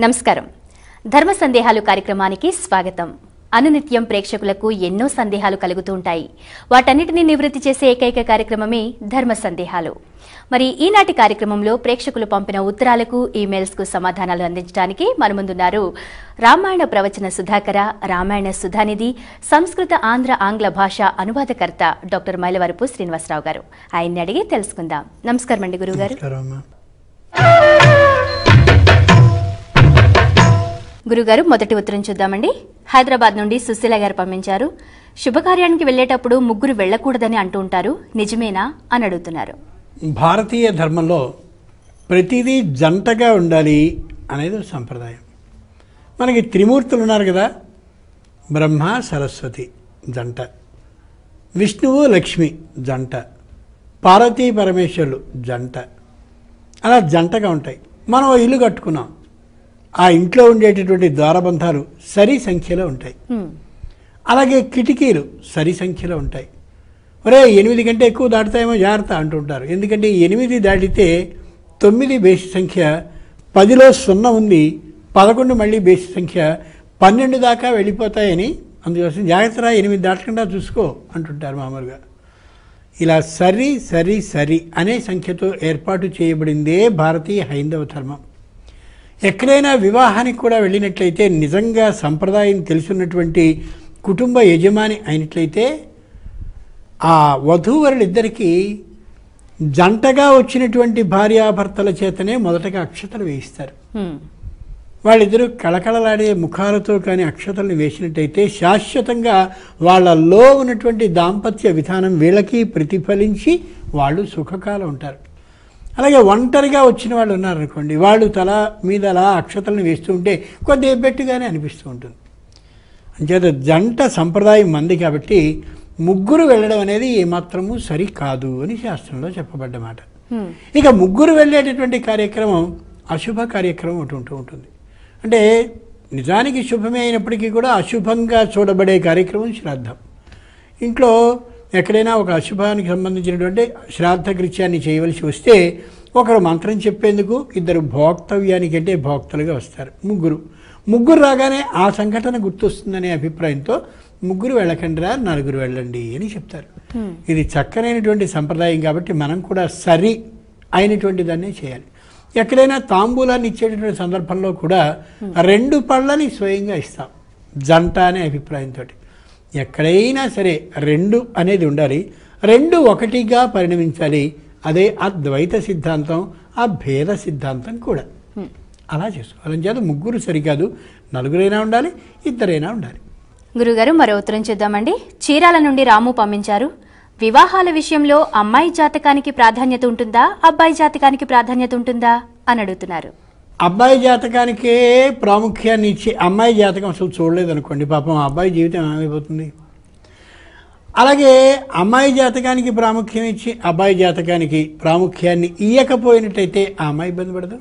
నమస్కారం ధర్మ సందేహాలు కార్యక్రమానికి స్వాగతం అనునిత్యం ప్రేక్షకులకు ఎన్నో సందేహాలు కలుగుతూ ఉంటాయి వాటన్నిటిని నివృత్తి చేసే ఏకైక కార్యక్రమమే ధర్మ సందేహాలు మరి ఈనాటి కార్యక్రమంలో ప్రేక్షకులు పంపిన ఉత్తరాలకు ఈమెయిల్స్ కు సమాధానాలు అందించడానికి మన ముందున్నారు రామాయణ ప్రవచన సుధాకర రామాయణ సుధానిధి సంస్కృత ఆంధ్ర ఆంగ్ల భాష అనువాదకర్త డాక్టర్ మైలవరపు శ్రీనివాసరావు గారు ఆయన్ని అడిగి తెలుసుకుందాం నమస్కారం అండి గురుగారు నమస్కారం అమ్మా గురుగారు మొదటి ఉత్తరం చూద్దామండి హైదరాబాద్ నుండి సుశీల గారు పంపించారు శుభకార్యానికి వెళ్ళేటప్పుడు ముగ్గురు వెళ్ళకూడదని అంటూ ఉంటారు నిజమేనా అని అడుగుతున్నారు భారతీయ ధర్మంలో ప్రతిదీ జంటగా ఉండాలి అనేది ఒక సంప్రదాయం మనకి త్రిమూర్తులు ఉన్నారు కదా బ్రహ్మ సరస్వతి జంట విష్ణువు లక్ష్మి జంట పార్వతీ పరమేశ్వరులు జంట అలా జంటగా ఉంటాయి మనం ఓ ఇల్లు కట్టుకున్నాం ఆ ఇంట్లో ఉండేటటువంటి ద్వారబంధాలు సరి సంఖ్యలో ఉంటాయి హ్మ్. అలాగే కిటికీలు సరి సంఖ్యలో ఉంటాయి ఒరే ఎనిమిది కంటే ఎక్కువ దాటుతాయేమో జాగ్రత్త అంటుంటారు ఎందుకంటే ఎనిమిది దాటితే తొమ్మిది బేసి సంఖ్య పదిలో సున్నా ఉంది పదకొండు మళ్ళీ బేసి సంఖ్య పన్నెండు దాకా వెళ్ళిపోతాయని అందుకోసం జాగ్రత్త ఎనిమిది దాటకుండా చూసుకో అంటుంటారు మామూలుగా ఇలా సరి సరి సరి అనే సంఖ్యతో ఏర్పాటు చేయబడిందే భారతీయ హైందవ ధర్మం ఎక్కడైనా వివాహానికి కూడా వెళ్ళినట్లయితే నిజంగా సంప్రదాయం తెలుసున్నటువంటి కుటుంబ యజమాని అయినట్లయితే ఆ వధూవరులిద్దరికీ జంటగా వచ్చినటువంటి భార్యాభర్తల చేతనే మొదటగా అక్షతలు వేయిస్తారు హ్మ్. వాళ్ళిద్దరూ కళకళలాడే ముఖాలతో కానీ అక్షతల్ని వేసినట్టయితే శాశ్వతంగా వాళ్ళలో ఉన్నటువంటి దాంపత్య విధానం వీళ్ళకి ప్రతిఫలించి వాళ్ళు సుఖకాలం ఉంటారు అలాగే ఒంటరిగా వచ్చిన వాళ్ళు ఉన్నారనుకోండి వాళ్ళు తల మీద అలా అక్షతలను వేస్తూ ఉంటే కొద్ది ఎబ్బెట్టుగానే అనిపిస్తూ ఉంటుంది అంచేత జంట సంప్రదాయం మంది కాబట్టి ముగ్గురు వెళ్ళడం అనేది ఏమాత్రము సరి కాదు అని శాస్త్రంలో చెప్పబడ్డ మాట హ్మ్. ఇక ముగ్గురు వెళ్ళేటటువంటి కార్యక్రమం అశుభ కార్యక్రమం ఒకటి ఉంటూ ఉంటుంది అంటే నిజానికి శుభమే అయినప్పటికీ కూడా అశుభంగా చూడబడే కార్యక్రమం శ్రాద్ధం ఇంట్లో ఎక్కడైనా ఒక అశుభానికి సంబంధించినటువంటి శ్రాద్ధ కృత్యాన్ని చేయవలసి వస్తే ఒకరు మంత్రం చెప్పేందుకు ఇద్దరు భోక్తవ్యానికి అంటే భోక్తలుగా వస్తారు ముగ్గురు ముగ్గురు రాగానే ఆ సంఘటన గుర్తొస్తుందనే అభిప్రాయంతో ముగ్గురు వెళ్ళకండిరా నలుగురు వెళ్ళండి అని చెప్తారు ఇది చక్కనైనటువంటి సంప్రదాయం కాబట్టి మనం కూడా సరి అయినటువంటి దాన్నే చేయాలి ఎక్కడైనా తాంబూలాన్ని ఇచ్చేటటువంటి సందర్భంలో కూడా రెండు పళ్ళని స్వయంగా ఇస్తాం జంట అనే అభిప్రాయంతో ఎక్కడైనా సరే రెండు అనేది ఉండాలి రెండు ఒకటిగా పరిణమించాలి అదే అద్వైత సిద్ధాంతం ఆ భేద సిద్ధాంతం కూడా అలా చేసుకోవాలి చేత ముగ్గురు సరికాదు నలుగురైనా ఉండాలి ఇద్దరైనా ఉండాలి గురుగారు మరో ఉత్తరం చూద్దామండి చీరాల నుండి రాము పంపించారు వివాహాల విషయంలో అమ్మాయి జాతకానికి ప్రాధాన్యత ఉంటుందా అబ్బాయి జాతకానికి ప్రాధాన్యత ఉంటుందా అని అడుగుతున్నారు అబ్బాయి జాతకానికే ప్రాముఖ్యాన్ని ఇచ్చి అమ్మాయి జాతకం అసలు చూడలేదు అనుకోండి పాపం ఆ అబ్బాయి జీవితం ఏమైపోతుంది అలాగే అమ్మాయి జాతకానికి ప్రాముఖ్యం ఇచ్చి అబ్బాయి జాతకానికి ప్రాముఖ్యాన్ని ఇయ్యకపోయినట్టయితే ఆ అమ్మాయి ఇబ్బంది పడదు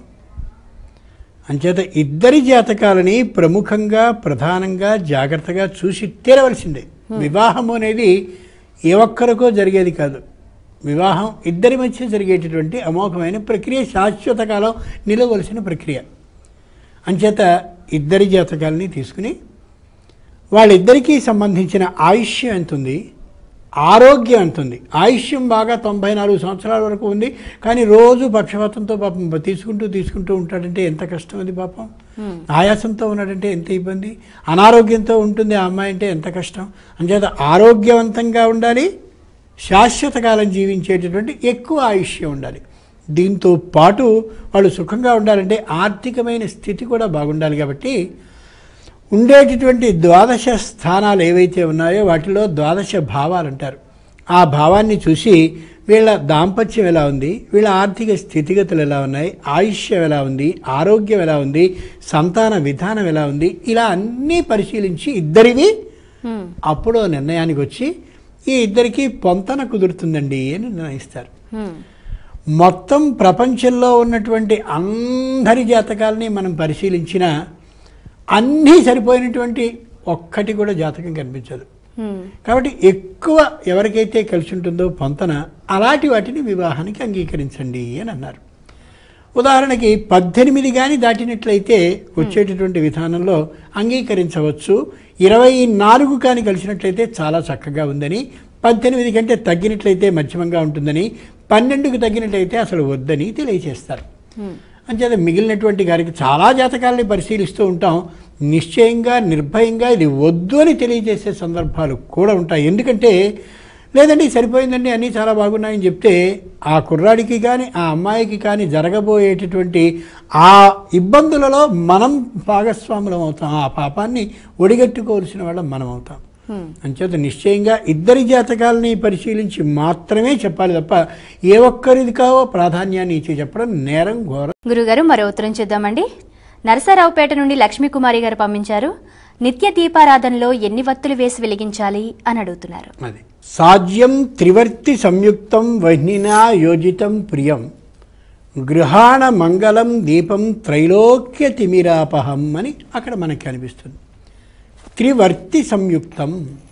అంచేత ఇద్దరి జాతకాలని ప్రముఖంగా ప్రధానంగా జాగ్రత్తగా చూసి తీరవలసిందే వివాహం అనేది ఏ ఒక్కరికో జరిగేది కాదు వివాహం ఇద్దరి మధ్య జరిగేటటువంటి అమోఘమైన ప్రక్రియ శాశ్వత కాలం నిలవలసిన ప్రక్రియ అంచేత ఇద్దరి జాతకాలని తీసుకుని వాళ్ళిద్దరికీ సంబంధించిన ఆయుష్యం ఎంత ఉంది ఆరోగ్యం ఎంత ఉంది ఆయుష్యం బాగా తొంభై నాలుగు సంవత్సరాల వరకు ఉంది కానీ రోజు పక్షపాతంతో పాపం తీసుకుంటూ తీసుకుంటూ ఉంటాడంటే ఎంత కష్టం అది పాపం ఆయాసంతో ఉన్నాడంటే ఎంత ఇబ్బంది అనారోగ్యంతో ఉంటుంది ఆ అమ్మాయి అంటే ఎంత కష్టం అంచేత ఆరోగ్యవంతంగా ఉండాలి శాశ్వత కాలం జీవించేటటువంటి ఎక్కువ ఆయుష్యం ఉండాలి దీంతో పాటు వాళ్ళు సుఖంగా ఉండాలంటే ఆర్థికమైన స్థితి కూడా బాగుండాలి కాబట్టి ఉండేటటువంటి ద్వాదశ స్థానాలు ఏవైతే ఉన్నాయో వాటిలో ద్వాదశ భావాలు అంటారు ఆ భావాన్ని చూసి వీళ్ళ దాంపత్యం ఎలా ఉంది వీళ్ళ ఆర్థిక స్థితిగతులు ఎలా ఉన్నాయి ఆయుష్యం ఎలా ఉంది ఆరోగ్యం ఎలా ఉంది సంతాన విధానం ఎలా ఉంది ఇలా అన్నీ పరిశీలించి ఇద్దరివి హ్మ్. అప్పుడు ఓ నిర్ణయానికి వచ్చి ఈ ఇద్దరికి పొంతన కుదురుతుందండి అని నిర్ణయిస్తారు హ్మ్. మొత్తం ప్రపంచంలో ఉన్నటువంటి అందరి జాతకాలని మనం పరిశీలించిన అన్నీ సరిపోయినటువంటి ఒక్కటి కూడా జాతకం కనిపించదు హ్మ్. కాబట్టి ఎక్కువ ఎవరికైతే కలిసి ఉంటుందో పొంతన అలాంటి వాటిని వివాహానికి అంగీకరించండి అని అన్నారు ఉదాహరణకి పద్దెనిమిది కానీ దాటినట్లయితే వచ్చేటటువంటి విధానంలో అంగీకరించవచ్చు ఇరవై నాలుగు కానీ కలిసినట్లయితే చాలా చక్కగా ఉందని పద్దెనిమిది కంటే తగ్గినట్లయితే మధ్యమంగా ఉంటుందని పన్నెండుకు తగ్గినట్లయితే అసలు వద్దని తెలియజేస్తారు అంచేత మిగిలినటువంటి గారికి చాలా జాతకాలని పరిశీలిస్తూ ఉంటాం నిశ్చయంగా నిర్భయంగా ఇది వద్దు అని తెలియజేసే సందర్భాలు కూడా ఉంటాయి ఎందుకంటే లేదండి సరిపోయిందండి అన్నీ చాలా బాగున్నాయని చెప్తే ఆ కుర్రాడికి కానీ ఆ అమ్మాయికి కానీ జరగబోయేటటువంటి ఆ ఇబ్బందులలో మనం భాగస్వాములం అవుతాం ఆ పాపాన్ని ఒడిగట్టుకోవాల్సిన వాళ్ళం మనం అవుతాం అంచేత నిశ్చయంగా ఇద్దరి జాతకాలని పరిశీలించి మాత్రమే చెప్పాలి తప్ప ఏ ఒక్కరిది కావో ప్రాధాన్యాన్ని ఇచ్చి చెప్పడం నేరం ఘోరం గురుగారు మరో ఉత్తరం చూద్దామండి నరసరావుపేట నుండి లక్ష్మీకుమారి గారు పంపించారు నిత్య దీపారాధనలో ఎన్ని వత్తులు వేసి వెలిగించాలి అని అడుగుతున్నారు అది సాధ్యం త్రివర్తి సంయుక్తం వహ్నినా యోజితం ప్రియం గృహాణ మంగళం దీపం త్రైలోక్య తిమిరాపహం అని అక్కడ మనకి అనిపిస్తుంది త్రివర్తి సంయుక్తం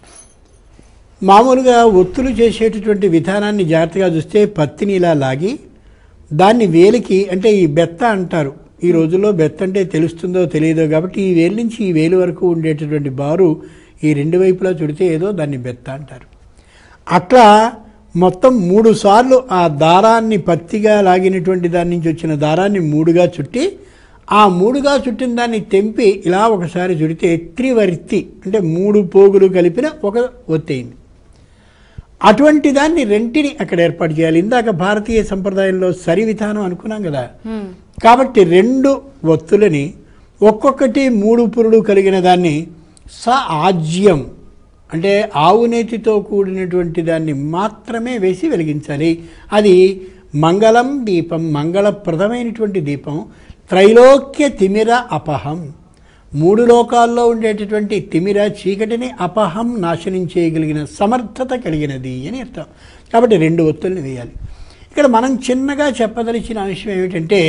మామూలుగా ఒత్తులు చేసేటటువంటి విధానాన్ని జాగ్రత్తగా చూస్తే పత్తిని ఇలా లాగి దాన్ని వేలికి అంటే ఈ బెత్త అంటారు ఈ రోజుల్లో బెత్త అంటే తెలుస్తుందో తెలియదో కాబట్టి ఈ వేలు నుంచి ఈ వేలు వరకు ఉండేటటువంటి బారు ఈ రెండు వైపులా చుడితే ఏదో దాన్ని బెత్త అంటారు అట్లా మొత్తం మూడు సార్లు ఆ దారాన్ని పత్తిగా లాగినటువంటి దాని నుంచి వచ్చిన దారాన్ని మూడుగా చుట్టి ఆ మూడుగా చుట్టిన దాన్ని తెంపి ఇలా ఒకసారి చుడితే త్రివర్తి అంటే మూడు పోగులు కలిపిన ఒక ఒత్తయింది అటువంటి దాన్ని రెంటిని అక్కడ ఏర్పాటు చేయాలి ఇందాక భారతీయ సంప్రదాయంలో సరి విధానం అనుకున్నాం కదా హ్మ్. కాబట్టి రెండు ఒత్తులని ఒక్కొక్కటి మూడు పురుడు కలిగిన దాన్ని స ఆజ్యం అంటే ఆవు నేతితో కూడినటువంటి దాన్ని మాత్రమే వేసి వెలిగించాలి అది మంగళం దీపం మంగళప్రదమైనటువంటి దీపం త్రైలోక్య తిమిర అపహం మూడు లోకాల్లో ఉండేటటువంటి తిమిర చీకటిని అపహం నాశనం చేయగలిగిన సమర్థత కలిగినది అని అర్థం కాబట్టి రెండు ఒత్తుల్ని వేయాలి ఇక్కడ మనం చిన్నగా చెప్పదలిచిన అంశం ఏమిటంటే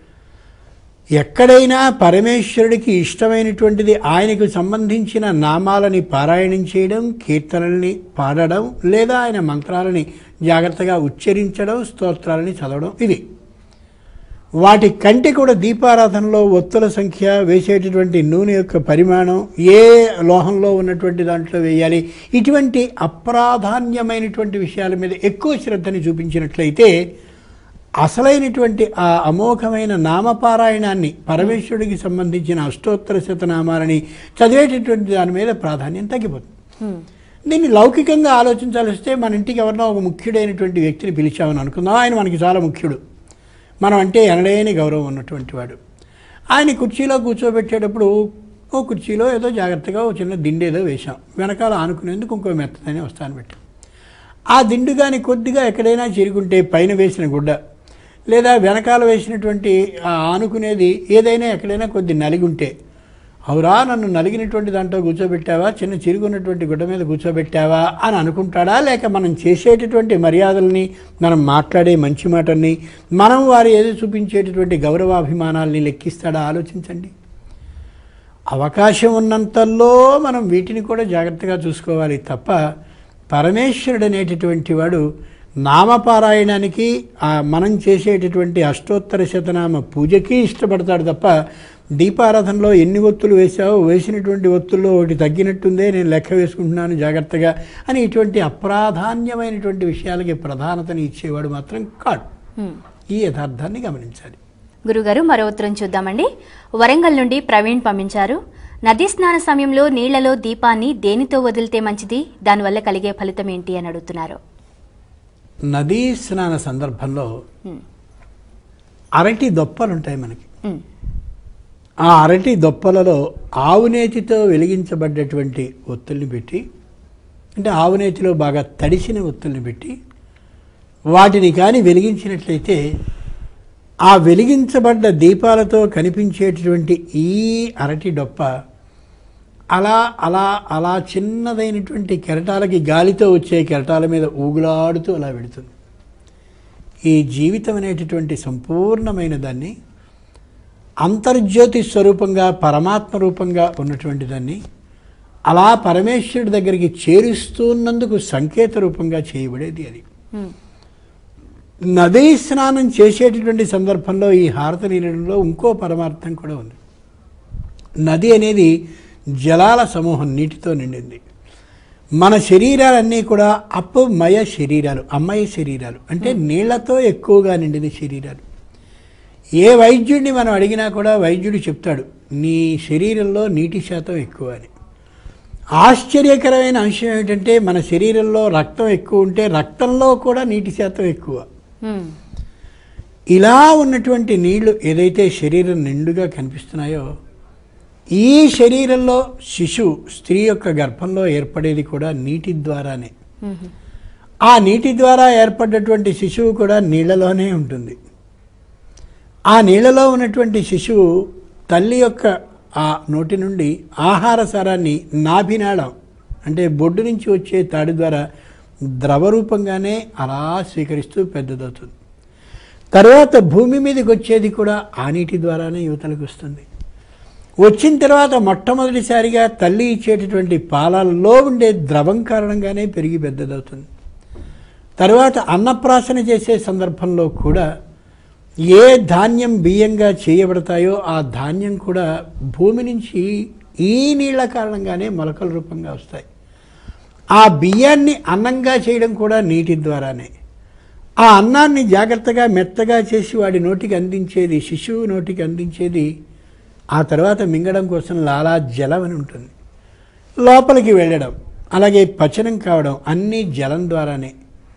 ఎక్కడైనా పరమేశ్వరుడికి ఇష్టమైనటువంటిది ఆయనకు సంబంధించిన నామాలని పారాయణం చేయడం కీర్తనల్ని పాడడం లేదా ఆయన మంత్రాలని జాగ్రత్తగా ఉచ్చరించడం స్తోత్రాలని చదవడం ఇది వాటి కంటే కూడా దీపారాధనలో ఒత్తుల సంఖ్య వేసేటటువంటి నూనె యొక్క పరిమాణం ఏ లోహంలో ఉన్నటువంటి దాంట్లో వేయాలి ఇటువంటి అప్రాధాన్యమైనటువంటి విషయాల మీద ఎక్కువ శ్రద్ధని చూపించినట్లయితే అసలైనటువంటి ఆ అమోఘమైన నామపారాయణాన్ని పరమేశ్వరుడికి సంబంధించిన అష్టోత్తర శతనామాలని చదివేటటువంటి దాని మీద ప్రాధాన్యం తగ్గిపోతుంది హ్మ్. దీన్ని లౌకికంగా ఆలోచించాల్సి వస్తే మన ఇంటికి ఎవరినో ఒక ముఖ్యుడైనటువంటి వ్యక్తిని పిలిచామని అనుకుందాం ఆయన మనకి చాలా ముఖ్యుడు మనం అంటే ఎనలేని గౌరవం ఉన్నటువంటి వాడు ఆయన కుర్చీలో కూర్చోబెట్టేటప్పుడు ఓ కుర్చీలో ఏదో జాగ్రత్తగా ఓ చిన్న దిండు ఏదో వేశాం వెనకాల ఆనుకునేందుకు ఇంకో మెత్తదని వస్తాను పెట్టాం ఆ దిండు కానీ కొద్దిగా ఎక్కడైనా చిరుగుంటే పైన వేసిన గుడ్డ లేదా వెనకాల వేసినటువంటి ఆ ఆనుకునేది ఏదైనా ఎక్కడైనా కొద్ది నలిగి ఉంటే అవురా నన్ను నలిగినటువంటి దాంట్లో కూర్చోబెట్టావా చిన్న చిరుగున్నటువంటి గుడ్డ మీద కూర్చోబెట్టావా అని అనుకుంటాడా లేక మనం చేసేటటువంటి మర్యాదల్ని మనం మాట్లాడే మంచి మాటల్ని మనం వారు ఏదో చూపించేటటువంటి గౌరవాభిమానాల్ని లెక్కిస్తాడా ఆలోచించండి అవకాశం ఉన్నంతల్లో మనం వీటిని కూడా జాగ్రత్తగా చూసుకోవాలి తప్ప పరమేశ్వరుడు అనేటటువంటి వాడు నామపారాయణానికి ఆ మనం చేసేటటువంటి అష్టోత్తర శతనామ పూజకి ఇష్టపడతాడు తప్ప దీపారాధనలో ఎన్ని ఒత్తులు వేసావో వేసినటువంటి ఒత్తుల్లో ఒకటి తగ్గినట్టుందే నేను లెక్క వేసుకుంటున్నాను జాగ్రత్తగా అని ఇటువంటి అప్రాధాన్యమైనటువంటి విషయాలకి ప్రాధాన్యతని ఇచ్చేవాడు మాత్రం కాడు హ్మ్. ఈ యథార్థాన్ని గమనించాలి గురుగారు మరో ఉత్తరం చూద్దామండి వరంగల్ నుండి ప్రవీణ్ పంపించారు నదీ స్నాన సమయంలో నీళ్లలో దీపాన్ని దేనితో వదిలితే మంచిది దానివల్ల కలిగే ఫలితం ఏంటి అని అడుగుతున్నారు నదీ స్నాన సందర్భంలో హ్మ్. అరటి దొప్పలు ఉంటాయి మనకి హ్మ్. ఆ అరటి దొప్పలలో ఆవునేతితో వెలిగించబడ్డటువంటి ఒత్తుల్ని పెట్టి అంటే ఆవునేతిలో బాగా తడిసిన ఒత్తుల్ని పెట్టి వాటిని కానీ వెలిగించినట్లయితే ఆ వెలిగించబడ్డ దీపాలతో కనిపించేటటువంటి ఈ అరటి డొప్ప అలా అలా అలా చిన్నదైనటువంటి కెరటాలకి గాలితో వచ్చే కెరటాల మీద ఊగులాడుతూ అలా వెడుతుంది ఈ జీవితం అనేటటువంటి సంపూర్ణమైన దాన్ని అంతర్జ్యోతి స్వరూపంగా పరమాత్మ రూపంగా ఉన్నటువంటి దాన్ని అలా పరమేశ్వరుడి దగ్గరికి చేరుస్తున్నందుకు సంకేత రూపంగా చేయబడేది అది హ్మ్. నదీ స్నానం చేసేటటువంటి సందర్భంలో ఈ హారతి నీళ్ళలో ఇంకో పరమార్థం కూడా ఉంది నది అనేది జలాల సమూహం నీటితో నిండింది మన శరీరాలన్నీ కూడా అప్పమయ శరీరాలు అమ్మయ శరీరాలు అంటే నీళ్లతో ఎక్కువగా నిండిన శరీరాలు ఏ వైద్యుడిని మనం అడిగినా కూడా వైద్యుడు చెప్తాడు నీ శరీరంలో నీటి శాతం ఎక్కువ అని ఆశ్చర్యకరమైన అంశం ఏమిటంటే మన శరీరంలో రక్తం ఎక్కువ ఉంటే రక్తంలో కూడా నీటి శాతం ఎక్కువ హ్మ్. ఇలా ఉన్నటువంటి నీళ్లు ఏదైతే శరీరం నిండుగా కనిపిస్తున్నాయో ఈ శరీరంలో శిశువు స్త్రీ యొక్క గర్భంలో ఏర్పడేది కూడా నీటి ద్వారానే హ్మ్. ఆ నీటి ద్వారా ఏర్పడ్డటువంటి శిశువు కూడా నీళ్ళలోనే ఉంటుంది ఆ నీళ్ళలో ఉన్నటువంటి శిశువు తల్లి యొక్క ఆ నోటి నుండి ఆహార సారాన్ని నాభినాళం అంటే బొడ్డు నుంచి వచ్చే తాడి ద్వారా ద్రవరూపంగానే అలా స్వీకరిస్తూ పెద్దదవుతుంది తర్వాత భూమి మీదకి వచ్చేది కూడా ఆ నీటి ద్వారానే యువతలకు వస్తుంది వచ్చిన తర్వాత మొట్టమొదటిసారిగా తల్లి ఇచ్చేటటువంటి పాలల్లో ఉండే ద్రవం కారణంగానే పెరిగి పెద్దదవుతుంది తర్వాత అన్నప్రాసన చేసే సందర్భంలో కూడా ఏ ధాన్యం బియ్యంగా చేయబడతాయో ఆ ధాన్యం కూడా భూమి నుంచి ఈ నీళ్ల కారణంగానే మొలకల రూపంగా వస్తాయి ఆ బియ్యాన్ని అన్నంగా చేయడం కూడా నీటి ద్వారానే ఆ అన్నాన్ని జాగ్రత్తగా మెత్తగా చేసి వాడి నోటికి అందించేది శిశువు నోటికి అందించేది ఆ తర్వాత మింగడం కోసం లాలా జలం అని ఉంటుంది లోపలికి వెళ్ళడం అలాగే పచనం కావడం అన్నీ జలం ద్వారానే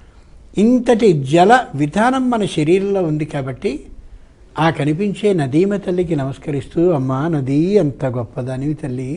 ఇంతటి జల విధానం మన శరీరంలో ఉంది కాబట్టి ఆ కనిపించే నదీమ తల్లికి నమస్కరిస్తూ అమ్మా నదీ అంత గొప్పదానివి తల్లి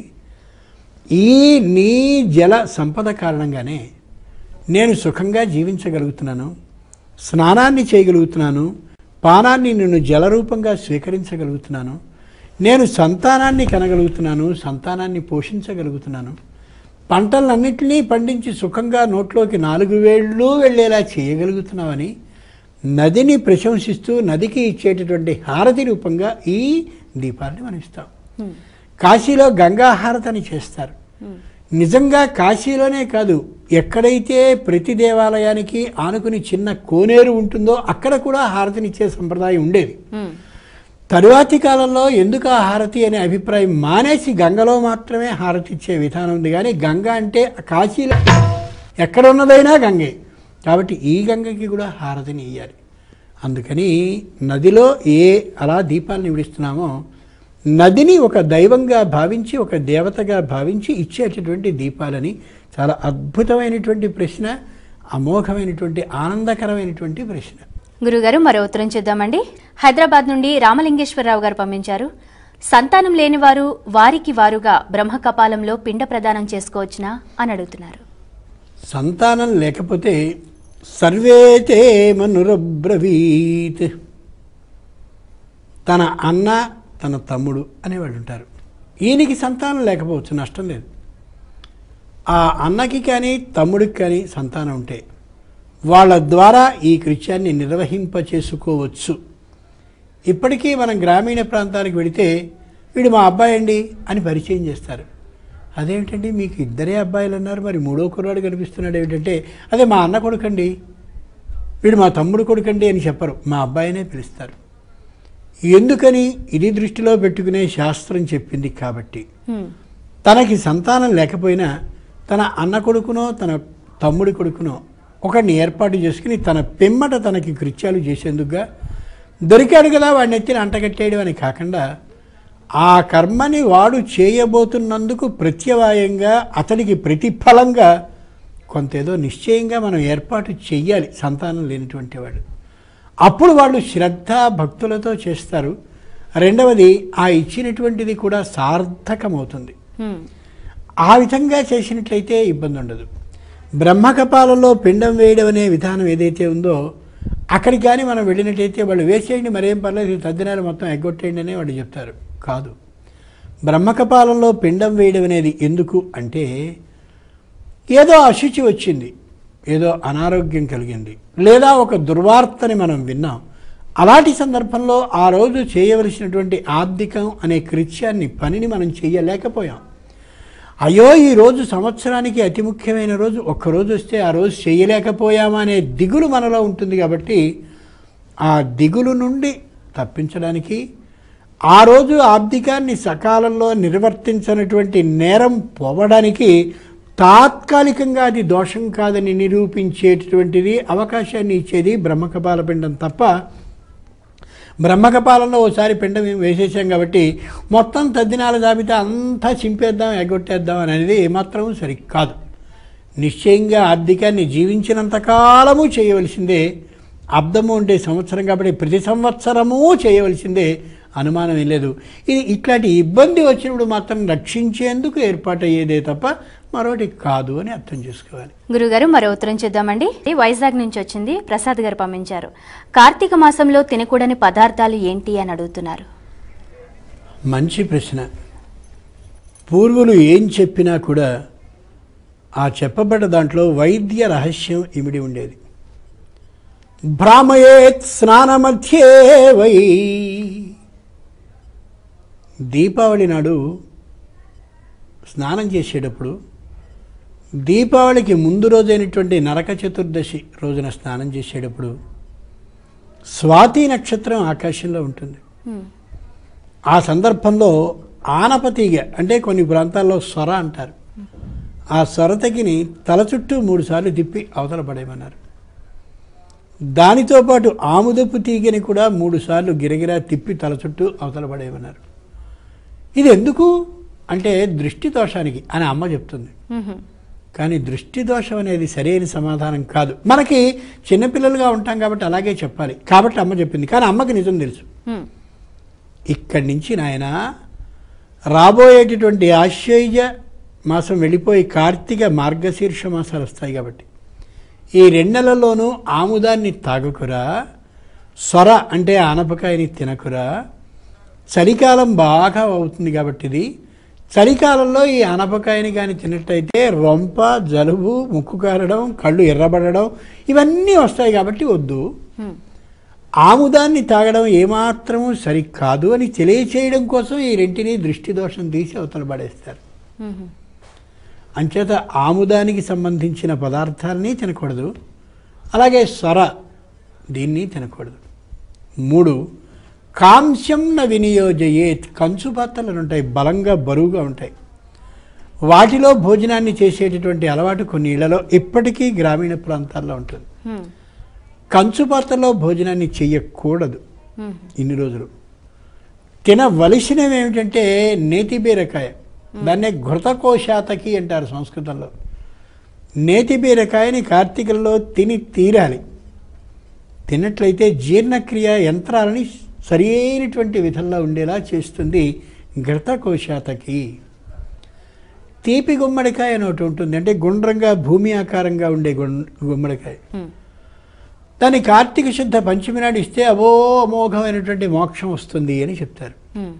ఈ నీ జల సంపద కారణంగానే నేను సుఖంగా జీవించగలుగుతున్నాను స్నానాన్ని చేయగలుగుతున్నాను పానాన్ని నేను జలరూపంగా స్వీకరించగలుగుతున్నాను నేను సంతానాన్ని కనగలుగుతున్నాను సంతానాన్ని పోషించగలుగుతున్నాను పంటలన్నింటినీ పండించి సుఖంగా నోట్లోకి నాలుగు వేళ్ళు వెళ్ళేలా చేయగలుగుతున్నామని నదిని ప్రశంసిస్తూ నదికి ఇచ్చేటటువంటి హారతి రూపంగా ఈ దీపాలని మనం ఇస్తాం హ్మ్. కాశీలో గంగా హారతి అని చేస్తారు హ్మ్. నిజంగా కాశీలోనే కాదు ఎక్కడైతే ప్రతి దేవాలయానికి ఆనుకుని చిన్న కోనేరు ఉంటుందో అక్కడ కూడా హారతినిచ్చే సంప్రదాయం ఉండేది హ్మ్. తరువాతి కాలంలో ఎందుకు ఆ హారతి అనే అభిప్రాయం మానేసి గంగలో మాత్రమే హారతి ఇచ్చే విధానం ఉంది కానీ గంగ అంటే కాశీలో ఎక్కడ ఉన్నదైనా గంగే కాబట్టి ఈ గంగకి కూడా హారతిని ఇయ్యాలి అందుకని నదిలో ఏ అలా దీపాలను విడిస్తున్నామో నదిని ఒక దైవంగా భావించి ఒక దేవతగా భావించి ఇచ్చేటటువంటి దీపాలని చాలా అద్భుతమైనటువంటి ప్రశ్న అమోఘమైనటువంటి ఆనందకరమైనటువంటి ప్రశ్న గురుగారు మరో ఉత్తరం చూద్దామండి హైదరాబాద్ నుండి రామలింగేశ్వరరావు గారు పంపించారు సంతానం లేనివారు వారికి వారుగా బ్రహ్మ కపాలంలో పిండ ప్రదానం చేసుకోవచ్చునా అని అడుగుతున్నారు సంతానం లేకపోతే సర్వేతే మనురబ్రవీత్ తన అన్న తన తమ్ముడు అనేవాళ్ళు ఉంటారు ఈయనకి సంతానం లేకపోవచ్చు నష్టం లేదు ఆ అన్నకి కానీ తమ్ముడికి కానీ సంతానం ఉంటే వాళ్ళ ద్వారా ఈ కృత్యాన్ని నిర్వహింప చేసుకోవచ్చు ఇప్పటికీ మనం గ్రామీణ ప్రాంతాలకు వెళితే వీడు మా అబ్బాయి అండి అని పరిచయం చేస్తారు అదేమిటండి మీకు ఇద్దరే అబ్బాయిలు అన్నారు మరి మూడో కుర్రాడు కనిపిస్తున్నాడు ఏమిటంటే అదే మా అన్న కొడుకండి వీడు మా తమ్ముడు కొడుకండి అని చెప్పరు మా అబ్బాయినే పిలుస్తారు ఎందుకని ఇది దృష్టిలో పెట్టుకునే శాస్త్రం చెప్పింది కాబట్టి హ్మ్. తనకి సంతానం లేకపోయినా తన అన్న కొడుకునో తన తమ్ముడి కొడుకునో ఒకడిని ఏర్పాటు చేసుకుని తన పిమ్మట తనకి కృత్యాలు చేసేందుకుగా దొరికాడు కదా వాడిని ఎత్తిన అంటగట్టేయడం అని కాకుండా ఆ కర్మని వాడు చేయబోతున్నందుకు ప్రత్యవాయంగా అతడికి ప్రతిఫలంగా కొంతేదో నిశ్చయంగా మనం ఏర్పాటు చెయ్యాలి సంతానం లేనటువంటి వాడు అప్పుడు వాళ్ళు శ్రద్ధ భక్తులతో చేస్తారు రెండవది ఆ ఇచ్చినటువంటిది కూడా సార్థకమవుతుంది హ్మ్. ఆ విధంగా చేసినట్లయితే ఇబ్బంది ఉండదు బ్రహ్మకపాలలో పిండం వేయడం అనే విధానం ఏదైతే ఉందో అక్కడికి కానీ మనం వెళ్ళినట్టయితే వాళ్ళు వేసేయండి మరేం పర్లేదు తద్దినాలు మొత్తం ఎగ్గొట్టేయండి అనే వాళ్ళు చెప్తారు కాదు బ్రహ్మకపాలంలో పిండం వేయడం అనేది ఎందుకు అంటే ఏదో అశుచి వచ్చింది ఏదో అనారోగ్యం కలిగింది లేదా ఒక దుర్వార్తని మనం విన్నాం అలాంటి సందర్భంలో ఆ రోజు చేయవలసినటువంటి ఆర్థికం అనే కృత్యాన్ని పనిని మనం చేయలేకపోయాం అయ్యో ఈ రోజు సంవత్సరానికి అతి ముఖ్యమైన రోజు ఒక్కరోజు వస్తే ఆ రోజు చేయలేకపోయామా అనే దిగులు మనలో ఉంటుంది కాబట్టి ఆ దిగులు నుండి తప్పించడానికి ఆ రోజు ఆబ్దికాన్ని సకాలంలో నిర్వర్తించినటువంటి నేరం పోవడానికి తాత్కాలికంగా అది దోషం కాదని నిరూపించేటటువంటిది అవకాశాన్ని ఇచ్చేది బ్రహ్మకపాల పిండం తప్ప బ్రహ్మకపాలంలో ఓసారి పిండం వేసేసాం కాబట్టి మొత్తం తద్దినాల జాబితా అంతా చింపేద్దాం ఎగొట్టేద్దాం అనేది ఏమాత్రం సరికాదు నిశ్చయంగా ఆర్థికాన్ని జీవించినంత కాలము చేయవలసిందే అబ్దము ఉండే సంవత్సరం కాబట్టి ప్రతి సంవత్సరము చేయవలసిందే అనుమానం ఏం లేదు ఇది ఇట్లాంటి ఇబ్బంది వచ్చినప్పుడు మాత్రం రక్షించేందుకు ఏర్పాటయ్యేదే తప్ప మరొకటి కాదు అని అర్థం చేసుకోవాలి గురుగారు మరో ఉత్తరం చూద్దామండి ఇది వైజాగ్ నుంచి వచ్చింది ప్రసాద్ గారు పంపించారు కార్తీక మాసంలో తినకూడని పదార్థాలు ఏంటి అని అడుగుతున్నారు మంచి ప్రశ్న పూర్వులు ఏం చెప్పినా కూడా ఆ చెప్పబడ్డ దాంట్లో వైద్య రహస్యం ఇమిడి ఉండేది భ్రామయేత్ స్నానమధ్యే వై దీపావళి నాడు స్నానం చేసేటప్పుడు దీపావళికి ముందు రోజైనటువంటి నరక చతుర్దశి రోజున స్నానం చేసేటప్పుడు స్వాతి నక్షత్రం ఆకాశంలో ఉంటుంది హ్మ్. ఆ సందర్భంలో ఆనపతీగ అంటే కొన్ని ప్రాంతాల్లో సొర అంటారు ఆ సొరతగిని తల చుట్టూ మూడు సార్లు తిప్పి అవతల పడేయమన్నారు దానితో పాటు ఆముదపు తీగని కూడా మూడు సార్లు గిరగిరా తిప్పి తల చుట్టూ అవతల పడేయమన్నారు ఇది ఎందుకు అంటే దృష్టి దోషానికి అని అమ్మ చెప్తుంది హ్మ్. కానీ దృష్టి దోషం అనేది సరైన సమాధానం కాదు మనకి చిన్నపిల్లలుగా ఉంటాం కాబట్టి అలాగే చెప్పాలి కాబట్టి అమ్మ చెప్పింది కానీ అమ్మకి నిజం తెలుసు హ్మ్. ఇక్కడి నుంచి నాయన రాబోయేటటువంటి ఆశ్చర్య మాసం వెళ్ళిపోయి కార్తీక మార్గశీర్ష మాసాలు వస్తాయి కాబట్టి ఈ రెండు నెలల్లోనూ ఆముదాన్ని తాగకురా సొర అంటే ఆనపకాయని తినకురా చలికాలం బాగా అవుతుంది కాబట్టి ఇది చలికాలంలో ఈ ఆనపకాయని కానీ తిన్నట్టయితే రొంప జలుబు ముక్కు కారడం కళ్ళు ఎర్రబడడం ఇవన్నీ వస్తాయి కాబట్టి వద్దు హ్మ్. ఆముదాన్ని తాగడం ఏమాత్రము సరికాదు అని తెలియచేయడం కోసం ఈ రెంటిని దృష్టి దోషం తీసి అవతల పడేస్తారు హ్మ్. అంచేత ఆముదానికి సంబంధించిన పదార్థాలని తినకూడదు అలాగే సొర దీన్ని తినకూడదు మూడు కాంస్యం న వినియోజయేత్ కంచు పాత్రలు ఉంటాయి బలంగా బరువుగా ఉంటాయి వాటిలో భోజనాన్ని చేసేటటువంటి అలవాటు కొన్ని ఇళ్లలో ఇప్పటికీ గ్రామీణ ప్రాంతాల్లో ఉంటుంది హ్మ్. కంచు పాత్రలో భోజనాన్ని చెయ్యకూడదు హ్మ్. ఇన్ని రోజులు తినవలసినవి ఏమిటంటే నేతి బీరకాయ దాన్నే ఘృతకోశాతకి అంటారు సంస్కృతంలో నేతి బీరకాయని కార్తీకంలో తిని తీరాలి తిన్నట్లయితే జీర్ణక్రియ యంత్రాలని సరి అయినటువంటి విధంలో ఉండేలా చేస్తుంది ఘృతకోశాతకి తీపి గుమ్మడికాయ అని ఒకటి ఉంటుంది అంటే గుండ్రంగా భూమి ఆకారంగా ఉండే గుం- గుమ్మడికాయ హ్మ్. దాన్ని కార్తీక శుద్ధ పంచమి నాడు ఇస్తే అవో అమోఘమైనటువంటి మోక్షం వస్తుంది అని చెప్తారు హ్మ్.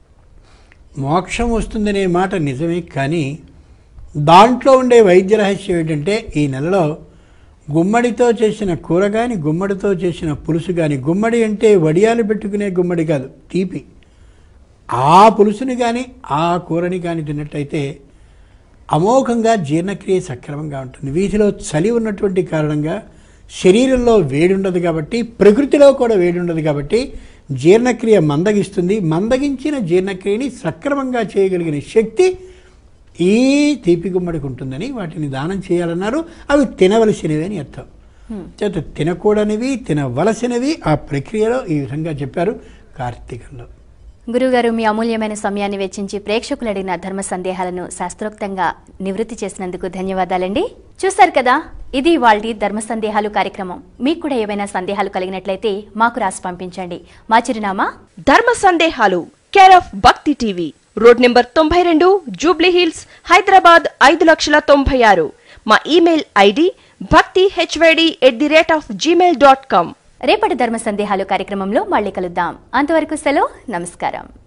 మోక్షం వస్తుందనే మాట నిజమే కానీ దాంట్లో ఉండే వైద్య రహస్యం ఏంటంటే ఈ నెలలో గుమ్మడితో చేసిన కూర కానీ గుమ్మడితో చేసిన పులుసు కానీ గుమ్మడి అంటే వడియాలు పెట్టుకునే గుమ్మడి కాదు తీపి ఆ పులుసుని కానీ ఆ కూరని కానీ తిన్నట్టయితే అమోఘంగా జీర్ణక్రియ సక్రమంగా ఉంటుంది వీటిలో చలి ఉన్నటువంటి కారణంగా శరీరంలో వేడి ఉండదు కాబట్టి ప్రకృతిలో కూడా వేడి ఉండదు కాబట్టి జీర్ణక్రియ మందగిస్తుంది మందగించిన జీర్ణక్రియని సక్రమంగా చేయగలిగిన శక్తి ఈ తీపి గుమ్మడికి ఉంటుందని వాటిని దానం చేయాలన్నారు అవి తినవలసినవి అని అర్థం హ్మ్. చేత తినకూడనివి తినవలసినవి ఆ ప్రక్రియలో ఈ విధంగా చెప్పారు కార్తీకంలో గురుగారు మీ అమూల్యమైన సమయాన్ని వెచ్చించి ప్రేక్షకులు అడిగిన ధర్మ సందేహాలను శాస్త్రోక్తంగా నివృత్తి చేసినందుకు ధన్యవాదాలండి చూశారు కదా ఇది వాళ్ళ ధర్మ సందేహాలు కార్యక్రమం మీకు కూడా ఏవైనా సందేహాలు కలిగినట్లయితే మాకు రాసి పంపించండి మా చిరునామా ధర్మ సందేహాలు care of Bhakti TV road number తొంభై రెండు జూబ్లీ హిల్స్ హైదరాబాద్ ఐదు లక్షల తొంభై ఆరు మా email ID Bhakti HYD at the rate of gmail dot com రేపటి ధర్మ సందేహాలు కార్యక్రమంలో మళ్ళీ కలుద్దాం అంతవరకు సెలవు నమస్కారం